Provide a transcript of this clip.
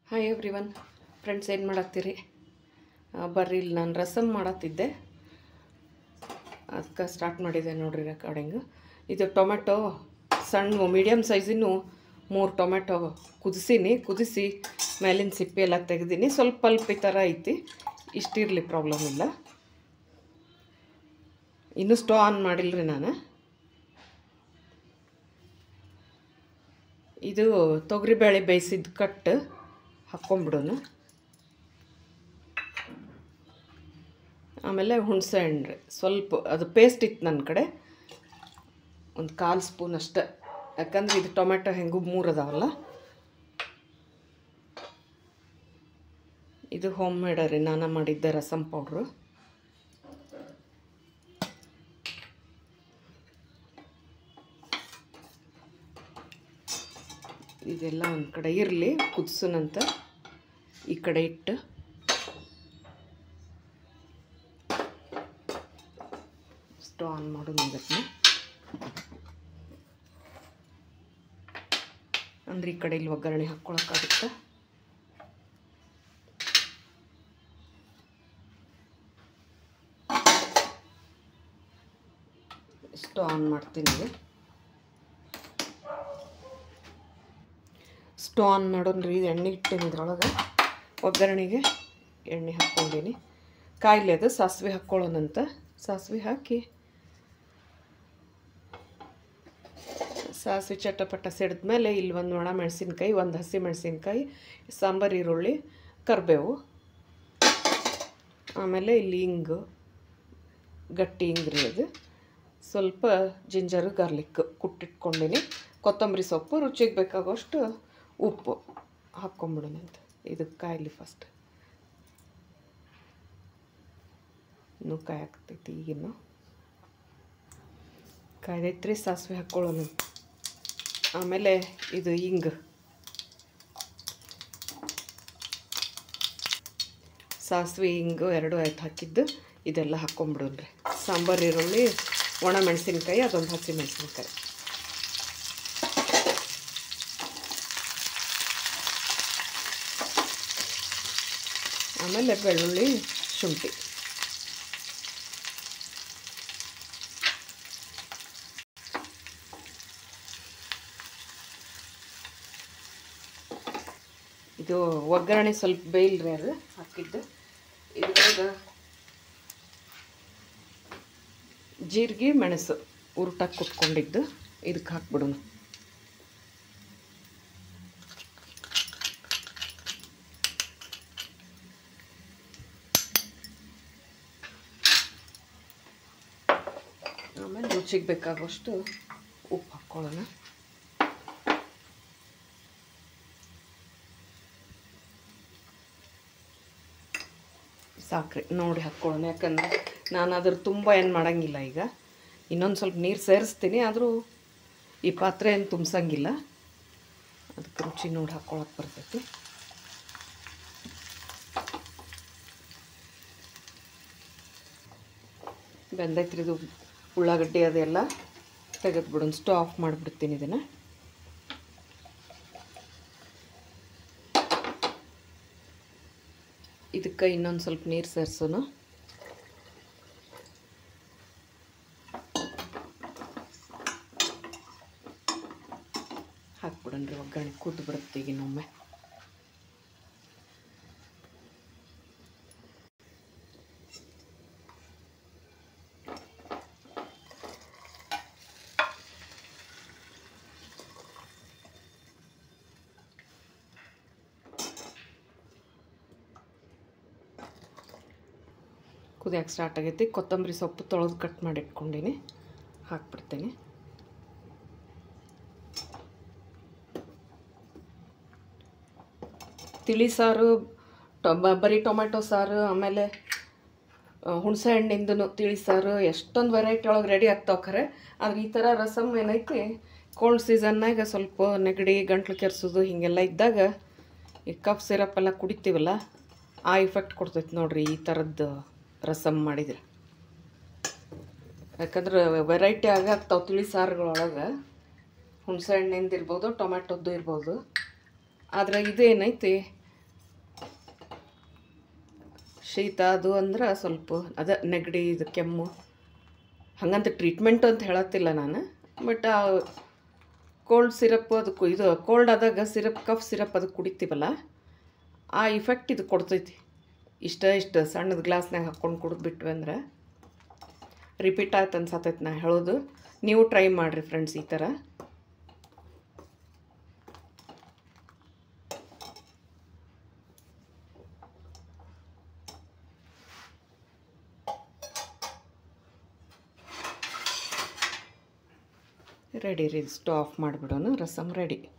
Hi every one friends ಏನು ಮಾಡತ್ತೀರಿ ಆ, ಬರ್ರಿ ಇಲ್ಲಿ ನಾನು ರಸಮ್ ಮಾಡತ್ತಿದ್ದೆ ಅದಕ್ಕೆ ಸ್ಟಾರ್ಟ್ ಮಾಡಿದೆ ನೋಡ್ರಿ ರೆಕಾರ್ಡಿಂಗು ಇದು ಟೊಮೆಟೊ ಸಣ್ಣ ಮೀಡಿಯಮ್ ಸೈಜಿನ ಮೂರು ಟೊಮೆಟೊ ಕುದಿಸೀನಿ ಕುದಿಸಿ ಮೇಲಿನ ಸಿಪ್ಪೆ ಎಲ್ಲ ತೆಗ್ದೀನಿ ಸ್ವಲ್ಪ ಪಲ್ಪಿ ಥರ ಐತಿ ಇಷ್ಟಿರಲಿ ಪ್ರಾಬ್ಲಮ್ ಇಲ್ಲ ಇನ್ನೂ ಸ್ಟೋ ಆನ್ ಮಾಡಿಲ್ರಿ ನಾನು ಇದು ತೊಗರಿಬೇಳೆ ಬೇಯಿಸಿದ ಕಟ್ಟು ಹಾಕ್ಕೊಂಬಿಡೋಣ ಆಮೇಲೆ ಹುಣಸೆ ಹಣ್ಣು ರೀ ಸ್ವಲ್ಪ ಅದು ಪೇಸ್ಟ್ ಇತ್ತು ನನ್ನ ಕಡೆ ಒಂದು ಕಾಲು ಸ್ಪೂನ್ ಅಷ್ಟೆ ಯಾಕಂದ್ರೆ ಇದು ಟೊಮೆಟೊ ಹೆಂಗೂ ಮೂರು ಅದಾವಲ್ಲ ಇದು ಹೋಮ್ ಮೇಡ ರೀ ನಾನು ಮಾಡಿದ್ದೆ ರಸಮ್ ಪೌಡ್ರು ಇದೆಲ್ಲ ಒಂದು ಕಡೆ ಇರಲಿ ಕುದಿಸೋನಂತ ಈ ಕಡೆ ಇಟ್ಟು ಸ್ಟವ್ ಆನ್ ಮಾಡೋದು ಇದಕ್ಕೆ ಅಂದ್ರೆ ಈ ಕಡೆ ಇಲ್ಲಿ ಒಗ್ಗರಣೆ ಹಾಕ್ಕೊಳಕ್ಕಾಗುತ್ತೆ ಸ್ಟವ್ ಆನ್ ಮಾಡ್ತೀನಿ ಈಗ. ಸ್ಟವ್ ಆನ್ ಮಾಡೋಣ್ರಿ ಇದು ಎಣ್ಣೆ ಇಟ್ಟೇನಿ ಇದ್ರೊಳಗೆ ಒಗ್ಗರಣೆಗೆ ಎಣ್ಣೆ ಹಾಕ್ಕೊಂಡೀನಿ ಕಾಯಿಲೆ ಅದು ಸಾಸಿವೆ ಹಾಕ್ಕೊಳ್ಳೋಣಂತ ಸಾಸಿವೆ ಹಾಕಿ ಸಾಸಿವೆ ಚಟಪಟ ಸಿಡಿದ ಮೇಲೆ ಇಲ್ಲಿ ಒಂದು ಒಣ ಮೆಣಸಿನ್ಕಾಯಿ ಒಂದು ಹಸಿ ಮೆಣಸಿನ್ಕಾಯಿ ಸಾಂಬಾರು ಈರುಳ್ಳಿ ಕರಿಬೇವು ಆಮೇಲೆ ಇಲ್ಲಿ ಹಿಂಗು ಗಟ್ಟಿ ಹಿಂಗ್ರಿ ಅದು ಸ್ವಲ್ಪ ಜಿಂಜರು ಗಾರ್ಲಿಕ್ ಕುಟ್ಟಿಟ್ಕೊಂಡೀನಿ ಕೊತ್ತಂಬರಿ ಸೊಪ್ಪು ರುಚಿಗೆ ಬೇಕಾಗೋಷ್ಟು ಉಪ್ಪು ಹಾಕ್ಕೊಂಬಿಡೋಣಂತ ಇದಕ್ಕೆ ಕಾಯಲಿ ಫಸ್ಟ್ ಇನ್ನೂ ಕಾಯಿ ಹಾಕ್ತೈತಿ ಈಗಿನ್ನು ಕಾಯ್ದೈತ್ರಿ ಸಾಸಿವೆ ಹಾಕ್ಕೊಳ್ಳೋಣ ಆಮೇಲೆ ಇದು ಹಿಂಗ್ ಸಾಸಿವೆ ಹಿಂಗು ಎರಡು ಆಯ್ತು ಹಾಕಿದ್ದು ಇದೆಲ್ಲ ಹಾಕ್ಕೊಂಬಿಡೋಣ್ರಿ ಸಾಂಬಾರು ಈರುಳ್ಳಿ ಒಣ ಮೆಣಸಿನ್ಕಾಯಿ ಅದೊಂದು ಹಸಿ ಮೆಣಸಿನ್ಕಾಯಿ ಆಮೇಲೆ ಬೆಳ್ಳುಳ್ಳಿ ಶುಂಠಿ ಇದು ಒಗ್ಗರಣೆ ಸ್ವಲ್ಪ ಬೇಯಿಲ್ರಿ ಅದು ಹಾಕಿದ್ದು ಇದ್ರಾಗ ಜೀರಿಗೆ ಮೆಣಸು ಉರುಟಾಗಿ ಕುಟ್ಕೊಂಡಿದ್ದು ಇದಕ್ಕೆ ಹಾಕ್ಬಿಡೋಣ ಆಮೇಲೆ ರುಚಿಗೆ ಬೇಕಾಗುವಷ್ಟು ಉಪ್ಪು ಹಾಕ್ಕೊಳ್ಳೋಣ ಸಾಕ್ರಿ ನೋಡಿ ಹಾಕ್ಕೊಳ್ಳೋಣ ಯಾಕಂದ್ರೆ ನಾನು ಅದ್ರ ತುಂಬ ಏನು ಮಾಡೋಂಗಿಲ್ಲ ಈಗ ಇನ್ನೊಂದು ಸ್ವಲ್ಪ ನೀರು ಸೇರಿಸ್ತೀನಿ ಆದರೂ ಈ ಪಾತ್ರೆ ಏನು ತುಂಬಿಸಂಗಿಲ್ಲ ಅದಕ್ಕೆ ರುಚಿ ನೋಡಿ ಹಾಕ್ಕೊಳಕ್ಕೆ ಬರ್ತೈತಿ ಬೆಂದೈತ್ರಿ ಇದು ಉಳ್ಳಾಗಡ್ಡಿ ಅದೆಲ್ಲ ತೆಗೆದ್ಬಿಡೋಣ ಸ್ಟವ್ ಆಫ್ ಮಾಡಿಬಿಡ್ತೀನಿ ಇದನ್ನು ಇದಕ್ಕೆ ಇನ್ನೊಂದು ಸ್ವಲ್ಪ ನೀರು ಸೇರಿಸೋಣ ಹಾಕ್ಬಿಡೋಣ್ರಿ ಒಗ್ಗರಣೆ ಕೂತು ಬಿಡುತ್ತೆ ಈಗಿನೊಮ್ಮೆ ಕುದಿಯೋಕೆ ಸ್ಟಾರ್ಟ್ ಆಗೈತಿ ಕೊತ್ತಂಬರಿ ಸೊಪ್ಪು ತೊಳೆದು ಕಟ್ ಮಾಡಿ ಇಟ್ಕೊಂಡೀನಿ ಹಾಕ್ಬಿಡ್ತೀನಿ ತಿಳಿ ಸಾರು ಟೊ ಬ- ಬರೀ ಟೊಮೆಟೊ ಸಾರು ಆಮೇಲೆ ಆ, ಹುಣಸೆ ಹಣ್ಣಿಂದನು ತಿಳಿ ಸಾರು ಎಷ್ಟೊಂದು ವೆರೈಟಿ ಒಳಗೆ ರೆಡಿ ಆಗ್ತಾವೆ ಖರೆ ಆದ್ರೆ ಈ ಥರ ರಸಮ್ ಏನೈತಿ ಕೋಲ್ಡ್ ಸೀಸನ್ನಾಗ ಸ್ವಲ್ಪ ನೆಗಡಿ ಗಂಟ್ಲು ಕೆರೆಸೋದು ಹೀಗೆಲ್ಲ ಇದ್ದಾಗ ಈ ಕಫ್ ಸಿರಪ್ ಎಲ್ಲ ಕುಡಿತೀವಲ್ಲ ಆ ಇಫೆಕ್ಟ್ ಕೊಡ್ತೈತೆ ನೋಡ್ರಿ ಈ ಥರದ್ದು ರಸಮ್ ಮಾಡಿದ್ರೆ ಯಾಕಂದ್ರೆ ವೆರೈಟಿ ಆಗಾಗ್ತಾವೆ ತಿಳಿ ಸಾರುಗಳೊಳಗೆ ಹುಣಸೆ ಹಣ್ಣಿಂದ ಇರ್ಬೋದು ಟೊಮೆಟೊದ್ದು ಇರ್ಬೋದು ಆದರೆ ಇದು ಏನೈತಿ ಶೀತ ಅದು ಅಂದ್ರೆ ಸ್ವಲ್ಪ ಅದ ನೆಗಡಿ ಇದು ಕೆಮ್ಮು ಹಂಗಂತ ಟ್ರೀಟ್ಮೆಂಟ್ ಅಂತ ಹೇಳತ್ತಿಲ್ಲ ನಾನು ಬಟ್ ಕೋಲ್ಡ್ ಸಿರಪ್ ಅದಕ್ಕೂ ಇದು ಕೋಲ್ಡ್ ಆದಾಗ ಸಿರಪ್ ಕಫ್ ಸಿರಪ್ ಅದು ಕುಡಿತೀವಲ್ಲ ಆ ಇಫೆಕ್ಟ್ ಇದು ಕೊಡ್ತೈತಿ ಇಷ್ಟ ಇಷ್ಟು ಸಣ್ಣದ ಗ್ಲಾಸ್ನಾಗ ಹಾಕ್ಕೊಂಡು ಕುಡಿದ್ಬಿಟ್ವಿ ಅಂದ್ರೆ ರಿಪೀಟ್ ಆಯ್ತು ಅನ್ಸತೈತೆ ನಾ ಹೇಳೋದು ನೀವು ಟ್ರೈ ಮಾಡಿರಿ ಫ್ರೆಂಡ್ಸ್ ಈ ಥರ ರೆಡಿ ರೀ ಸ್ಟವ್ ಆಫ್ ಮಾಡಿಬಿಡೋಣ ರಸಮ್ ರೆಡಿ